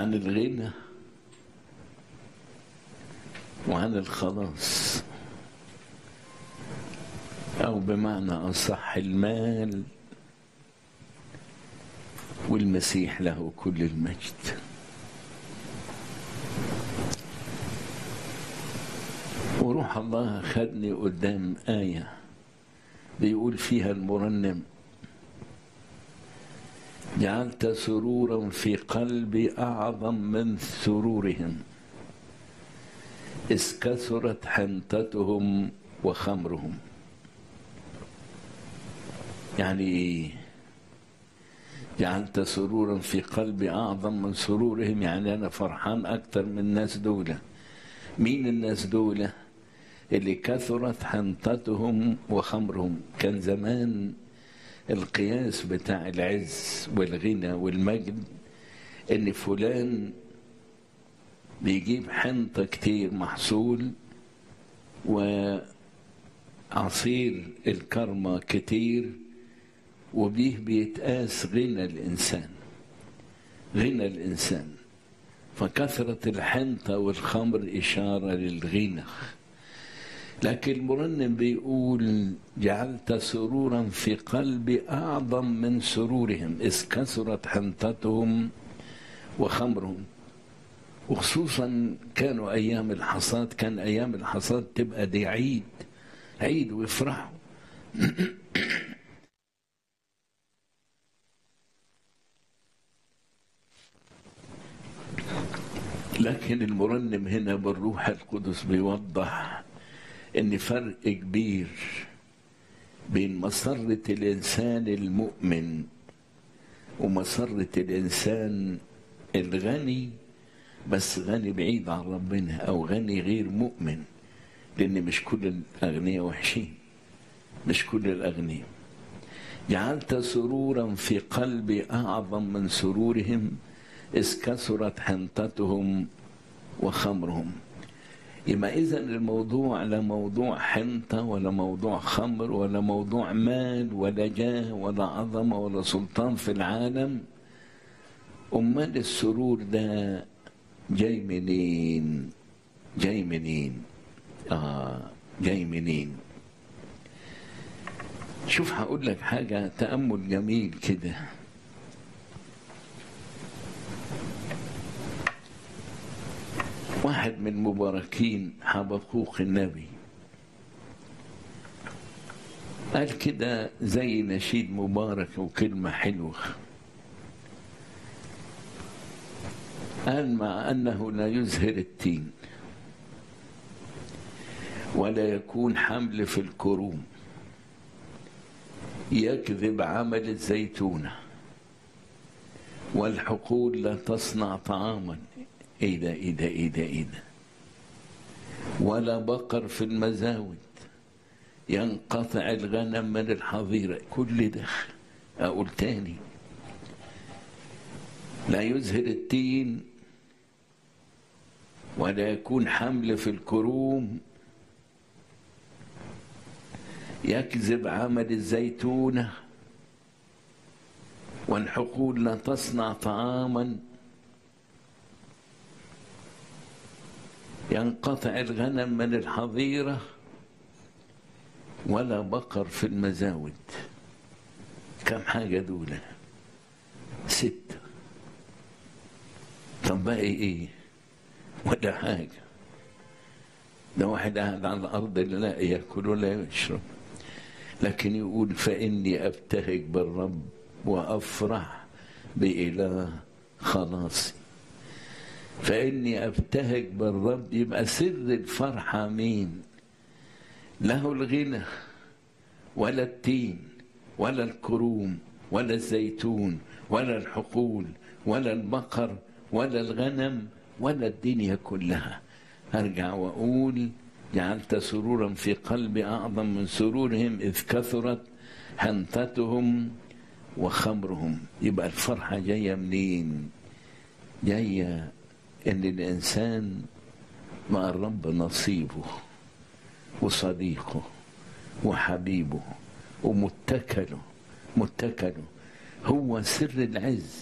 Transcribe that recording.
عن الغنى وعن الخلاص أو بمعنى أصح المال والمسيح له كل المجد وروح الله خدني قدام آية بيقول فيها المرنم جعلت سرورا في قلبي أعظم من سرورهم إذ كثرت حنطتهم وخمرهم يعني إيه؟ جعلت سرورا في قلبي أعظم من سرورهم يعني أنا فرحان أكتر من الناس دول مين الناس دول اللي كثرت حنطتهم وخمرهم كان زمان القياس بتاع العز والغنى والمجد ان فلان بيجيب حنطة كتير محصول وعصير الكرمة كتير وبيه بيتقاس غنى الإنسان غنى الإنسان فكثرة الحنطة والخمر إشارة للغنى لكن المرنم بيقول جعلت سرورا في قلبي أعظم من سرورهم إذ كثرت حنطتهم وخمرهم وخصوصا كانوا أيام الحصاد كان أيام الحصاد تبقى دي عيد عيد ويفرحوا لكن المرنم هنا بالروح القدس بيوضح ان فرق كبير بين مسرة الإنسان المؤمن ومسرة الإنسان الغني بس غني بعيد عن ربنا أو غني غير مؤمن لأن مش كل الأغنياء وحشين مش كل الأغنياء جعلت سرورا في قلبي أعظم من سرورهم إذ كثرت حنطتهم وخمرهم يبقى إذا الموضوع لا موضوع حنطة ولا موضوع خمر ولا موضوع مال ولا جاه ولا عظمة ولا سلطان في العالم أمال السرور ده جاي منين؟ جاي منين؟ آه جاي منين؟ شوف هقول لك حاجة تأمل جميل كده واحد من مباركين حبقوق النبي قال كده زي نشيد مبارك وكلمة حلوة قال مع أنه لا يزهر التين ولا يكون حمل في الكروم يكذب عمل الزيتونة والحقول لا تصنع طعاما ايه ده ايه ده ايه ده ايه ده ولا بقر في المزاود ينقطع الغنم من الحظيرة كل ده أقول تاني لا يزهر التين ولا يكون حمل في الكروم يكذب عمل الزيتونة والحقول لا تصنع طعاما ينقطع الغنم من الحظيرة ولا بقر في المزاود كم حاجة دولة ستة طب باقي ايه ولا حاجة ده واحد قاعد على الأرض لا يأكل ولا يشرب لكن يقول فإني أبتهج بالرب وأفرح بإله خلاصي فإني أبتهج بالرب يبقى سر الفرحة مين له الغنى ولا التين ولا الكروم ولا الزيتون ولا الحقول ولا البقر ولا الغنم ولا الدنيا كلها أرجع وأقول جعلت سرورا في قلبي أعظم من سرورهم إذ كثرت حنطتهم وخمرهم يبقى الفرحة جاية منين جاية ان الانسان مع الرب نصيبه وصديقه وحبيبه ومتكله متكله هو سر العز